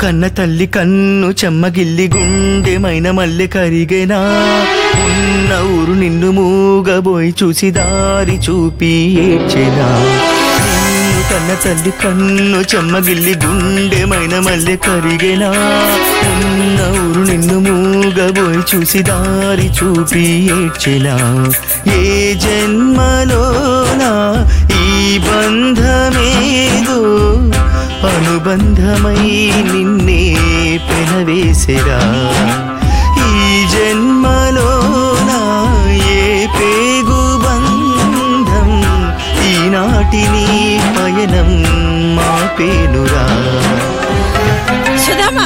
కన్న తల్లి కన్ను చెమ్మగిల్లి గుండెమైన మల్లె కరిగేనా ఉన్న ఊరు నిన్ను మూగబోయి చూసి దారి చూపి ఏడ్చెనా నిన్ను కన్న తల్లి కన్ను చెమ్మగిల్లి గుండెమైన మల్లె కరిగేనా ఉన్న ఊరు నిన్ను మూగబోయి చూసి దారి చూపి ఏడ్చెనా ఏ జన్మలోనా ఈ బంధమేదో అనుబంధమై నిన్నే పెనవేసెరా ఈ జన్మలోన ఏ పేగు బంధం ఈనాటి నీ పయనం మా పేనురా సుధామా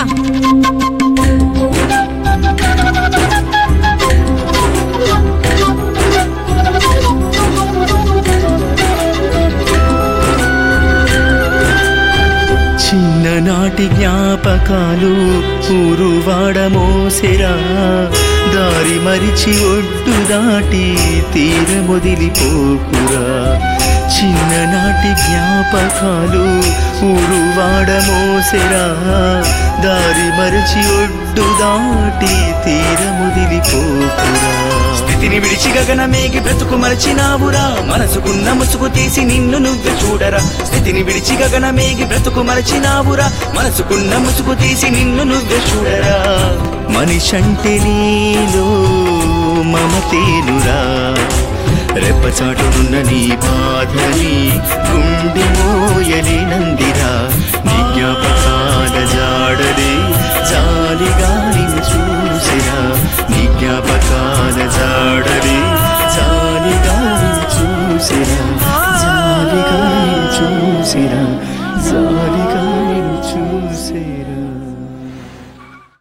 చిన్ననాటి జ్ఞాపకాలు ఊరువాడ మోసెరా దారి మరిచి ఒడ్డు దాటి తీరమొదిలిపోకురా చిన్ననాటి జ్ఞాపకాలు ఊరువాడ మోసెరా దారి మరిచి ఒడ్డు దాటి తీరముదిలిపోకురా స్థితిని విడిచి గగనమేగి బ్రతుకు మరచినావురా మనసుకున్న ముసుగు తీసి నిన్ను నువ్వే చూడరా స్థితిని విడిచి గగనమేగి బ్రతుకు మరచినావురా మనసుకున్న ముసుగు తీసి నిన్ను నువ్వే చూడరా మనిషంటే నీలో మమతేనురా రెప్పచాటునున్న నీ బాధని గుండె మోయలేనందిరా నీ జ్ఞాపకాల జాడలే జాలిగా నిన్ను చూసిరా నీ జ్ఞాపకాల జాడలే జాలిగా నిన్ను చూసిరా జాలిగా నిన్ను చూసిరా జాలిగా నిన్ను చూసిరా